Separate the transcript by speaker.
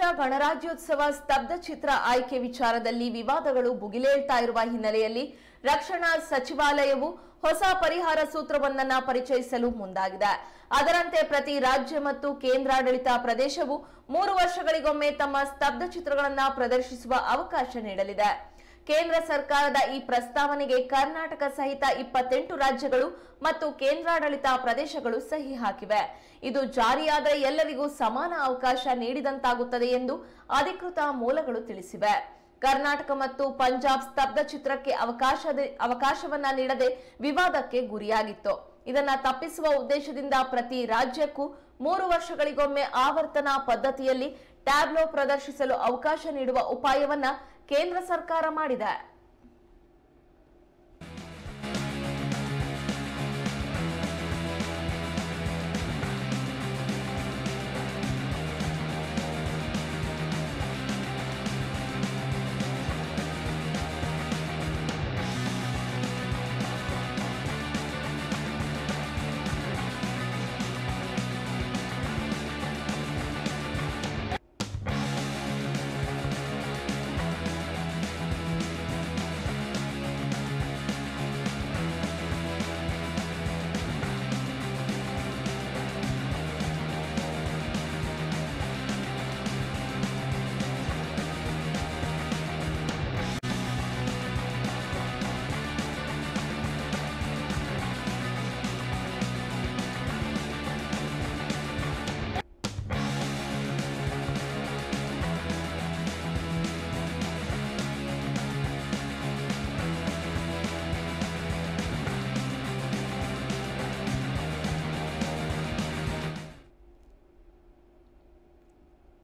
Speaker 1: ಗಣರಾಜ್ಯೋತ್ಸವ ಸ್ತಬ್ಧ ಚಿತ್ರ ಆಯ್ಕೆ ವಿಚಾರದಲ್ಲಿ ವಿವಾದಗಳು ಭುಗಿಲೇಳ್ತಾ ಇರುವ ಹಿನ್ನೆಲೆಯಲ್ಲಿ ರಕ್ಷಣಾ ಸಚಿವಾಲಯವು ಹೊಸ ಪರಿಹಾರ ಸೂತ್ರವೊಂದನ್ನ ಪರಿಚಯಿಸಲು ಮುಂದಾಗಿದೆ ಅದರಂತೆ ಪ್ರತಿ ರಾಜ್ಯ ಮತ್ತು ಕೇಂದ್ರಾಡಳಿತ ಪ್ರದೇಶವು ಮೂರು ವರ್ಷಗಳಿಗೊಮ್ಮೆ ತಮ್ಮ ಸ್ತಬ್ಧ ಚಿತ್ರಗಳನ್ನ ಪ್ರದರ್ಶಿಸುವ ಅವಕಾಶ ನೀಡಲಿದೆ ಕೇಂದ್ರ ಸರ್ಕಾರದ ಈ ಪ್ರಸ್ತಾವನೆಗೆ ಕರ್ನಾಟಕ ಸಹಿತ ಇಪ್ಪತ್ತೆಂಟು ರಾಜ್ಯಗಳು ಮತ್ತು ಕೇಂದ್ರಾಡಳಿತ ಪ್ರದೇಶಗಳು ಸಹಿ ಹಾಕಿವೆ ಇದು ಜಾರಿಯಾದರೆ ಎಲ್ಲರಿಗೂ ಸಮಾನ ಅವಕಾಶ ನೀಡಿದಂತಾಗುತ್ತದೆ ಎಂದು ಅಧಿಕೃತ ಮೂಲಗಳು ತಿಳಿಸಿವೆ ಕರ್ನಾಟಕ ಮತ್ತು ಪಂಜಾಬ್ ಸ್ತಬ್ಧ ಚಿತ್ರಕ್ಕೆ ಅವಕಾಶ ಅವಕಾಶವನ್ನ ನೀಡದೆ ವಿವಾದಕ್ಕೆ ಗುರಿಯಾಗಿತ್ತು ಇದನ್ನ ತಪ್ಪಿಸುವ ಉದ್ದೇಶದಿಂದ ಪ್ರತಿ ರಾಜ್ಯಕ್ಕೂ ಮೂರು ವರ್ಷಗಳಿಗೊಮ್ಮೆ ಆವರ್ತನ ಪದ್ಧತಿಯಲ್ಲಿ ಟ್ಯಾಬ್ಲೋ ಪ್ರದರ್ಶಿಸಲು ಅವಕಾಶ ನೀಡುವ ಉಪಾಯವನ್ನ ಕೇಂದ್ರ ಸರ್ಕಾರ ಮಾಡಿದೆ